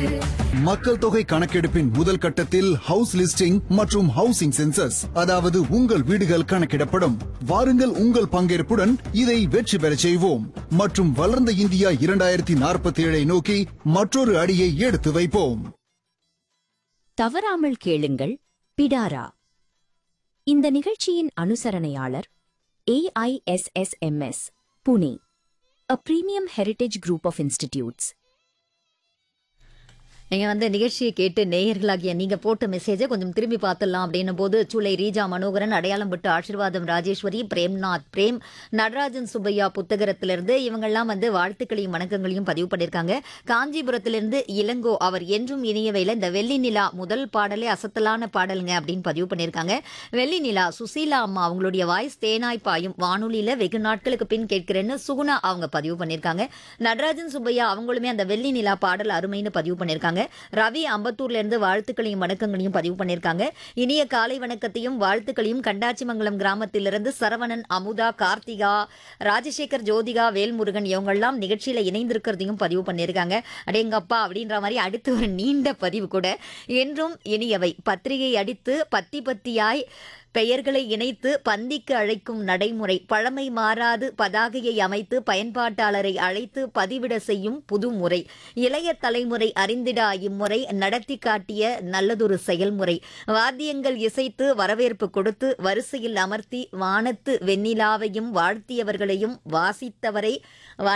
மக்கள் தொகை கணக்கெடுப்பின் முதல் கட்டத்தில் ஹவுஸ் லிஸ்டிங் மற்றும் ஹவுசிங் சென்சஸ் அதாவது உங்கள் வீடுகள் கணக்கிடப்படும் வாருங்கள் உங்கள் பங்கேற்புடன் இதை வெற்றி பெறச் செய்வோம் மற்றும் வளர்ந்த இந்தியா இரண்டாயிரத்தி நாற்பத்தி ஏழை நோக்கி மற்றொரு அடியை எடுத்து வைப்போம் தவறாமல் கேளுங்கள் பிடாரா இந்த நிகழ்ச்சியின் அனுசரணையாளர் A I S S M S Pune a premium heritage group of institutes நீங்க வந்து நிகழ்ச்சியை கேட்டு நேயர்களாகிய நீங்க போட்ட மெசேஜை கொஞ்சம் திரும்பி பார்த்துடலாம் அப்படின்னும் போது சூளை ரீஜா மனோகரன் அடையாளம் விட்டு ஆசீர்வாதம் ராஜேஸ்வரி பிரேம்நாத் பிரேம் நடராஜன் சுப்பையா புத்தகத்திலிருந்து இவங்கெல்லாம் வந்து வாழ்த்துக்களையும் வணக்கங்களையும் பதிவு பண்ணியிருக்காங்க காஞ்சிபுரத்திலிருந்து இளங்கோ அவர் என்றும் இனியவையில் இந்த வெள்ளி நிலா முதல் பாடலே அசத்தலான பாடலுங்க அப்படின்னு பதிவு பண்ணியிருக்காங்க வெள்ளி நிலா சுசீலா அம்மா அவங்களுடைய வாய்ஸ் தேனாய் பாயும் வானொலியில வெகு நாட்களுக்கு பின் கேட்கிறேன்னு சுகுணா அவங்க பதிவு பண்ணியிருக்காங்க நடராஜன் சுப்பையா அவங்களுமே அந்த வெள்ளி நிலா பாடல் அருமைன்னு பதிவு பண்ணியிருக்காங்க ரவி அம்பத்தூர்ல இருந்து வாழ்த்துக்களையும் வணக்கங்களையும் பதிவு பண்ணியிருக்காங்க இனிய காலை வணக்கத்தையும் வாழ்த்துக்களையும் கண்டாச்சிமங்கலம் கிராமத்திலிருந்து சரவணன் அமுதா கார்த்திகா ராஜசேகர் ஜோதிகா வேல்முருகன் இவங்கெல்லாம் நிகழ்ச்சியில இணைந்திருக்கிறதையும் பதிவு பண்ணியிருக்காங்க அடேங்கப்பா அப்படின்ற மாதிரி அடுத்து ஒரு நீண்ட பதிவு கூட என்றும் இனியவை பத்திரிகை அடித்து பத்தி பத்தியாய் பெயர்களை இணைத்து பந்திக்கு அழைக்கும் நடைமுறை பழமை மாறாது பதாகையை அமைத்து பயன்பாட்டாளரை அழைத்து பதிவிட செய்யும் புது முறை இளைய தலைமுறை அறிந்திடா இம்முறை நடத்தி காட்டிய நல்லதொரு செயல்முறை வாத்தியங்கள் இசைத்து வரவேற்பு கொடுத்து வரிசையில் அமர்த்தி வானத்து வெண்ணிலாவையும் வாழ்த்தியவர்களையும் வாசித்தவரை